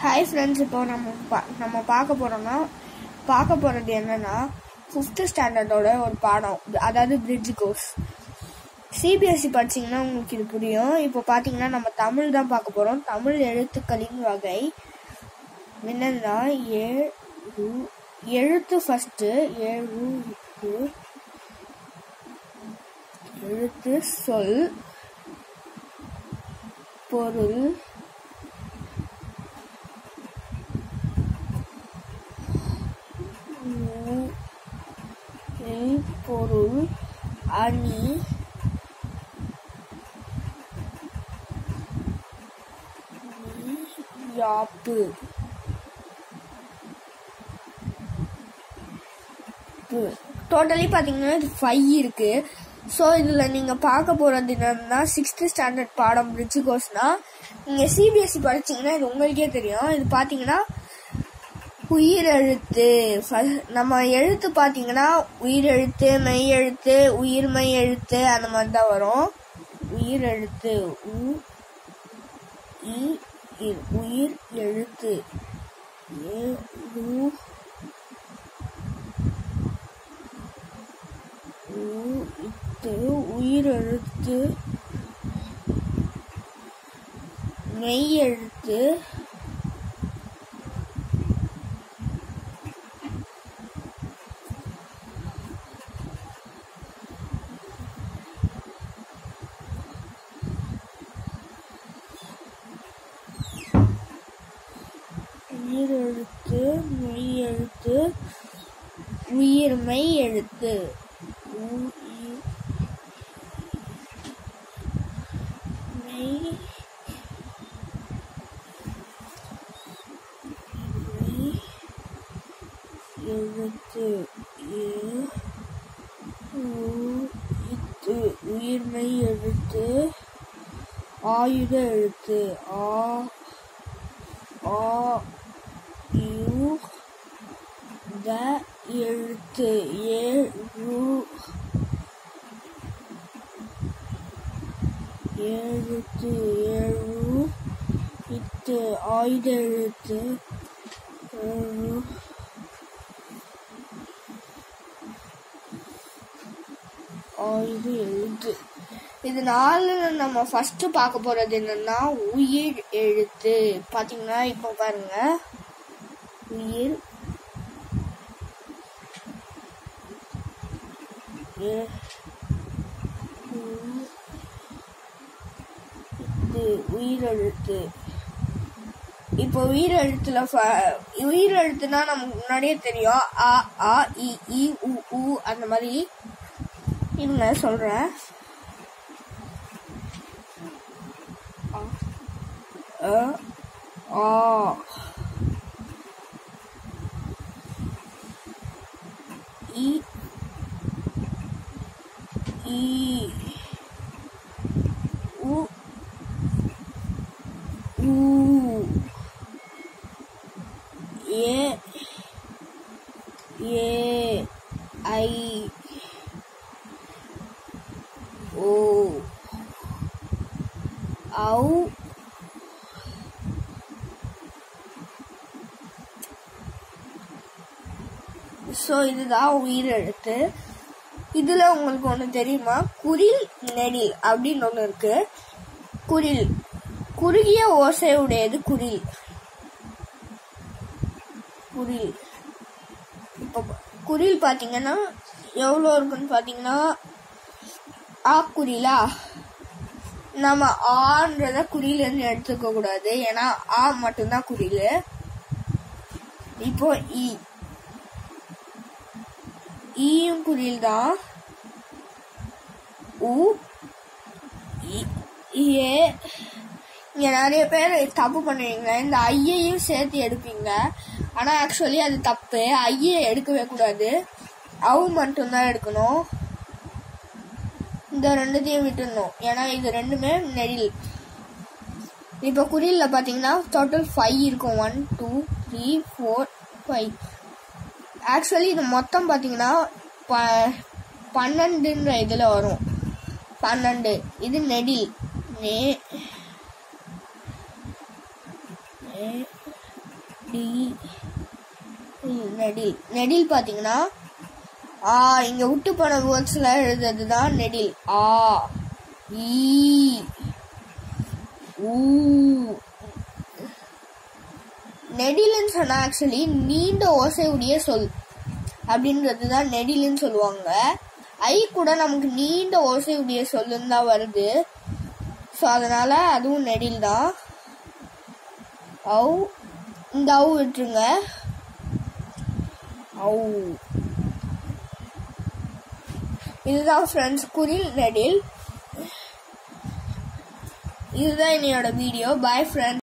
Hi friends இப்போ நம்ம பா- நம்ம பார்க்க போறோம்னா பார்க்க போறது என்னன்னா ஃபிஃப்த் ஸ்டாண்டர்டோட ஒரு பாடம் அதாவது பிரிட்ஜ் கோர்ஸ் சிபிஎஸ்சி படிச்சீங்கன்னா உங்களுக்கு இது புரியும் இப்போ பார்த்தீங்கன்னா நம்ம தமிழ் தான் பார்க்க போறோம் தமிழ் எழுத்துக்களின் வகை என்னன்னா ஏழு எழுத்து ஃபர்ஸ்ட் ஏழு இது. எழுத்து சொல் பொருள் நூல், பொருள் அணி நீ, யாப்பு டோட்டலி பார்த்தீங்கன்னா இது ஃபைவ் இருக்கு ஸோ இதில் நீங்கள் பார்க்க போகிறது என்னன்னா சிக்ஸ்த் ஸ்டாண்டர்ட் பாடம் பிரிட்ஜ் கோர்ஸ்னா நீங்கள் சிபிஎஸ்சி படிச்சீங்கன்னா இது உங்களுக்கே தெரியும் இது பார்த்தீங்கன்னா உயிரெழுத்து First நம்ம எழுத்து பார்த்தீங்கன்னா உயிரெழுத்து மெய் எழுத்து உயிர்மெய் எழுத்து அந்த மாதிரி தான் வரும் உயிரெழுத்து உ இ இர். உயிர் எழுத்து ஏ உ உ, இத்து உயிரெழுத்து மெய் எழுத்து உயிரெழுத்து மெய் எழுத்து உயிர்மெய் எழுத்து உயிர் மெய் மெய் எழுத்து ஏ உ, இத்து உயிர்மெய் எழுத்து ஆயுத எழுத்து ஆ ஆ யு த எழுத்து ஏ ரு எழுத்து ஏழு இத்து ஆயுத எழுத்து ஏழு ஆயுத எழுத்து இது நாலு நம்ம ஃபர்ஸ்ட் பார்க்க போறது என்னன்னா உயிர் எழுத்து பாத்தீங்கன்னா இப்போ பாருங்க உயிர் எ- உ- இது உயிரெழுத்து இப்போ உயிரெழுத்துல ஃப- உயிரெழுத்துனா நமக்கு முன்னாடியே தெரியும் அ ஆ இ இ உ உ அந்த மாதிரி இருங்க சொல்றேன் அ ஆ இ ஈ உ ஊ ஏ ஏ ஐ ஓ ஔ ஸோ இதுதான் உயிரெழுத்து இதுல உங்களுக்கு ஒண்ணு தெரியுமா குரில் நெடில் அப்படின்னு ஒண்ணு இருக்கு குரில் குறுகிய ஓசையுடையது குரில் குரில் இப்போ குரில் பாத்தீங்கன்னா எவ்வளோ இருக்குன்னு பாத்தீங்கன்னா ஆ குரிலா நம்ம ஆன்றத குறியிலேருந்து எடுத்துக்க கூடாது ஏன்னா ஆ மட்டும்தான் குறில் இப்போ இ ஈயும் குறில் தான் உ இ- ஏ இங்க நிறைய பேர் தப்பு பண்ணுவீங்க இந்த ஐயையும் சேர்த்து எடுப்பீங்க ஆனா ஆக்சுவலி அது தப்பு ஐயை எடுக்கவே கூடாது அவு மட்டும்தான் எடுக்கணும் இந்த ரெண்டுத்தையும் விட்டுடணும் ஏன்னா இது ரெண்டுமே நெடில் இப்போ குறியில பாத்தீங்கன்னா டோட்டல் ஃபைவ் இருக்கும் one two three four five actually இது மொத்தம் பாத்தீங்கன்னா ப பன்னெண்டுன்ற இதுல வரும் பன்னெண்டு இது நெடில் நே நே டி நெடில் நெடில் பார்த்தீங்கன்னா ஆ இங்க விட்டு போன வேர்ட்ஸ்ல எழுதுறது தான் நெடில் ஆ ஈ ஊ நெடில்னு சொன்னா ஆக்சுவலி நீண்ட ஓசையுடைய சொல் அப்படின்றது தான் நெடில்னு சொல்லுவாங்க ஐ கூட நமக்கு நீண்ட ஓசையுடைய சொல்லுன்னு தான் வருது ஸோ அதனால அதுவும் நெடில் தான் அவு இந்த அவு விட்டுருங்க அவு இதுதான் ஃப்ரெண்ட்ஸ் குரில் நெடில் இதுதான் என்னையோட வீடியோ பாய் ஃப்ரெண்ட்ஸ்